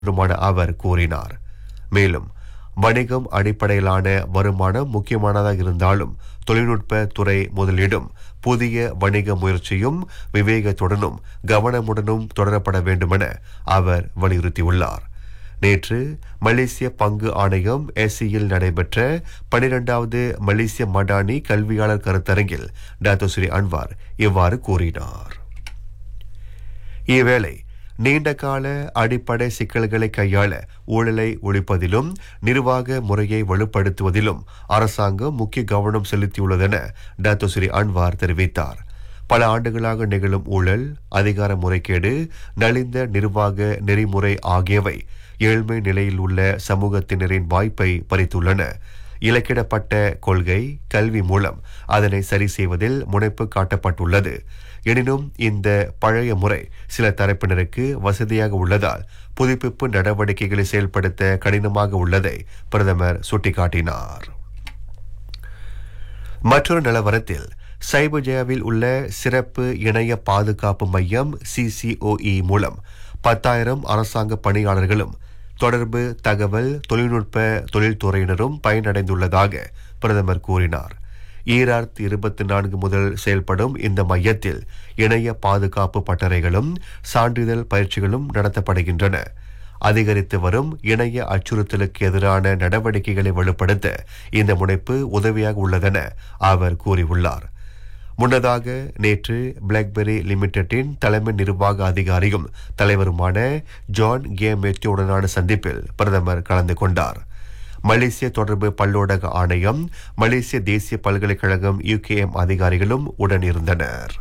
என்றுமான அவர் கூறினார் மேலும் வணிகம் அடிப்படையிலான வருமானம் முக்கியமானதாக இருந்தாலும் தொழில்நுட்ப துறை முதலீடும் புதிய வணிக முயற்சியும் விவேகத்துடனும் கவனமுடனும் தொடரப்பட வேண்டுமென அவர் வலியுறுத்தியுள்ளார் நேற்று மலேசிய பங்கு ஆணையம் எஸ்சியில் நடைபெற்ற பனிரெண்டாவது மலேசிய மடானி கல்வியாளர் கருத்தரங்கில் டாக்டர் ஸ்ரீ அன்வார் இவ்வாறு கூறினார் இவ்வேளை நீண்டகால அடிப்படை சிக்கல்களை கையாள ஊழலை ஒழிப்பதிலும் நிர்வாக முறையை வலுப்படுத்துவதிலும் அரசாங்கம் முக்கிய கவனம் செலுத்தியுள்ளதென டாக்டர் ஸ்ரீ அன்வார் தெரிவித்தார் பல ஆண்டுகளாக நிகழும் ஊழல் அதிகார முறைகேடு நலிந்த நிர்வாக நெறிமுறை ஆகியவை ஏழ்மை நிலையில் உள்ள சமூகத்தினரின் வாய்ப்பை பறித்துள்ளன இலக்கிடப்பட்ட கொள்கை கல்வி மூலம் அதனை சரி செய்வதில் முனைப்பு காட்டப்பட்டுள்ளது எனினும் இந்த பழைய முறை சில தரப்பினருக்கு வசதியாக உள்ளதால் புதுப்பிப்பு நடவடிக்கைகளை செயல்படுத்த கடினமாக உள்ளதை பிரதமர் சுட்டிக்காட்டினார் மற்றொரு நிலவரத்தில் சைபஜயாவில் உள்ள சிறப்பு இணைய பாதுகாப்பு மையம் சிசிஓஇ மூலம் பத்தாயிரம் அரசாங்க பணியாளர்களும் தொடர்பு தகவல் தொழில்நுட்ப தொழில்துறையினரும் பயனடைந்துள்ளதாக பிரதமர் கூறினார் ஈராயிரத்தி இருபத்தி நான்கு முதல் செயல்படும் இந்த மையத்தில் இணைய பாதுகாப்பு பட்டறைகளும் சான்றிதழ் பயிற்சிகளும் நடத்தப்படுகின்றன அதிகரித்து வரும் இணைய அச்சுறுத்தலுக்கு எதிரான நடவடிக்கைகளை வலுப்படுத்த இந்த முனைப்பு உதவியாக உள்ளதென அவர் கூறியுள்ளார் முன்னதாக நேற்று பிளாக்பெரி லிமிடெட்டின் தலைமை நிர்வாக அதிகாரியும் தலைவருமான ஜான் கே மேத்யூடனான சந்திப்பில் பிரதமர் கலந்து கொண்டார் மலேசிய தொடர்பு பல்லூடக ஆணையம் மலேசிய தேசிய பல்கலைக்கழகம் யுகேஎம் அதிகாரிகளும் உடன் இருந்தனர்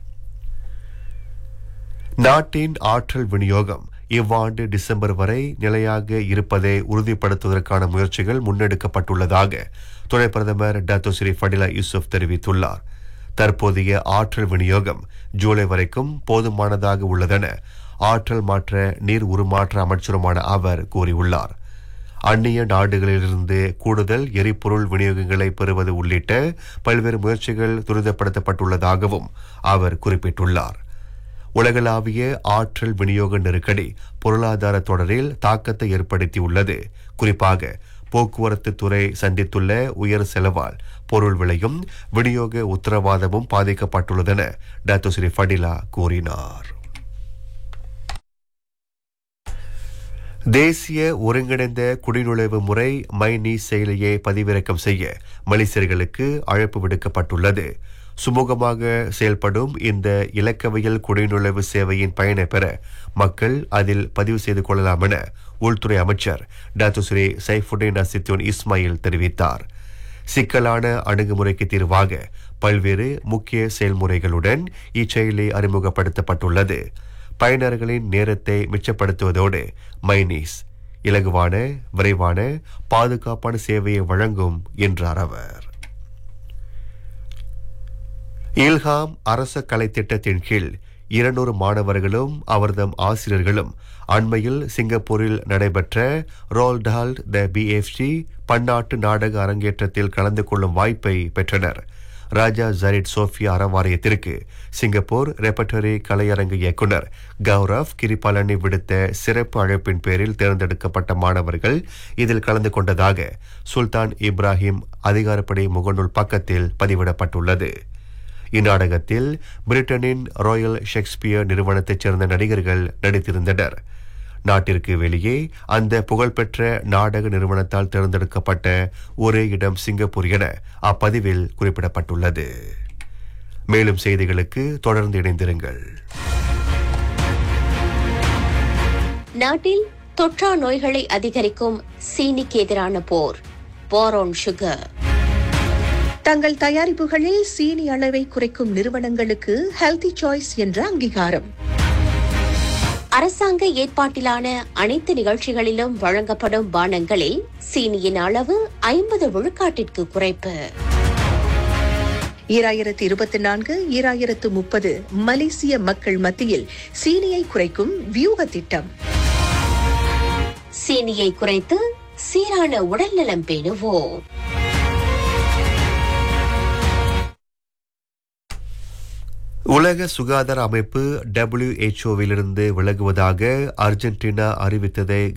நாட்டின் ஆற்றல் விநியோகம் இவ்வாண்டு டிசம்பர் வரை நிலையாக இருப்பதை உறுதிப்படுத்துவதற்கான முயற்சிகள் முன்னெடுக்கப்பட்டுள்ளதாக துணை பிரதமர் டாக்டர் ஸ்ரீ ஃபடிலா யூசுப் தெரிவித்துள்ளார் தற்போதைய ஆற்றல் விநியோகம் ஜூலை வரைக்கும் போதுமானதாக உள்ளதென ஆற்றல் மாற்ற நீர் உருமாற்ற அமைச்சருமான அவர் கூறியுள்ளார் அந்நிய நாடுகளிலிருந்து கூடுதல் எரிபொருள் விநியோகங்களை பெறுவது உள்ளிட்ட பல்வேறு முயற்சிகள் துரிதப்படுத்தப்பட்டுள்ளதாகவும் அவர் குறிப்பிட்டுள்ளார் உலகளாவிய ஆற்றல் விநியோக நெருக்கடி பொருளாதார தொடரில் தாக்கத்தை ஏற்படுத்தியுள்ளது குறிப்பாக போக்குவரத்து துறை சந்தித்துள்ள உயர் செலவால் பொருள் விலையும் விநியோக உத்தரவாதமும் பாதிக்கப்பட்டுள்ளதென டாக்டர் ஸ்ரீ ஃபடிலா கூறினார் தேசிய ஒருங்கிணைந்த குடிநுழைவு முறை மைனி செயலியை பதிவிறக்கம் செய்ய மலேசியர்களுக்கு அழைப்பு விடுக்கப்பட்டுள்ளது சுமூகமாக செயல்படும் இந்த இலக்கவியல் குடிநுழைவு சேவையின் பயனை பெற மக்கள் அதில் பதிவு செய்து கொள்ளலாம் என உள்துறை அமைச்சர் டாக்டர் ஸ்ரீ சைஃபுடீன் அசித்துன் இஸ்மாயில் தெரிவித்தார் சிக்கலான அணுகுமுறைக்கு தீர்வாக பல்வேறு முக்கிய செயல்முறைகளுடன் இச்செயலி அறிமுகப்படுத்தப்பட்டுள்ளது பயனர்களின் நேரத்தை மிச்சப்படுத்துவதோடு மைனீஸ் இலகுவான விரைவான பாதுகாப்பான சேவையை வழங்கும் என்றார் அவர் இல்ஹாம் அரச கலை திட்டத்தின் கீழ் இருநூறு மாணவர்களும் அவர்தம் ஆசிரியர்களும் அண்மையில் சிங்கப்பூரில் நடைபெற்ற ரோல்டால் த பிஎஃப்சி பன்னாட்டு நாடக அரங்கேற்றத்தில் கலந்து கொள்ளும் வாய்ப்பை பெற்றனர் ராஜா ஜரிட் சோஃபியா அறவாரியத்திற்கு சிங்கப்பூர் ரெப்பட்டரி கலையரங்கு இயக்குனர் கௌரவ் கிரிபாலனி விடுத்த சிறப்பு அழைப்பின் பேரில் தேர்ந்தெடுக்கப்பட்ட மாணவர்கள் இதில் கலந்து கொண்டதாக சுல்தான் இப்ராஹிம் அதிகாரப்படி முகநூல் பக்கத்தில் பதிவிடப்பட்டுள்ளது இந்நாடகத்தில் பிரிட்டனின் ராயல் ஷேக்ஸ்பியர் நிறுவனத்தைச் சேர்ந்த நடிகர்கள் நடித்திருந்தனர் நாட்டிற்கு வெளியே அந்த புகழ்பெற்ற நாடக நிறுவனத்தால் தேர்ந்தெடுக்கப்பட்ட ஒரே இடம் சிங்கப்பூர் என அப்பதிவில் குறிப்பிடப்பட்டுள்ளது மேலும் செய்திகளுக்கு தொடர்ந்து இணைந்திருங்கள் நாட்டில் தொற்றா நோய்களை அதிகரிக்கும் சீனிக்கு எதிரான போர் போரோன் சுகர் தங்கள் தயாரிப்புகளில் சீனி அளவை குறைக்கும் நிறுவனங்களுக்கு ஹெல்தி சாய்ஸ் என்ற அங்கீகாரம் அரசாங்க ஏற்பாட்டிலான அனைத்து நிகழ்ச்சிகளிலும் வழங்கப்படும் பானங்களில் சீனியின் அளவு ஐம்பது விழுக்காட்டிற்கு குறைப்பு ஈராயிரத்து இருபத்தி நான்கு ஈராயிரத்து முப்பது மலேசிய மக்கள் மத்தியில் சீனியை குறைக்கும் வியூக திட்டம் சீனியை குறைத்து சீரான உடல்நலம் பேணுவோம் உலக சுகாதார அமைப்பு டபிள்யூ விலிருந்து விலகுவதாக அர்ஜென்டினா அறிவித்ததை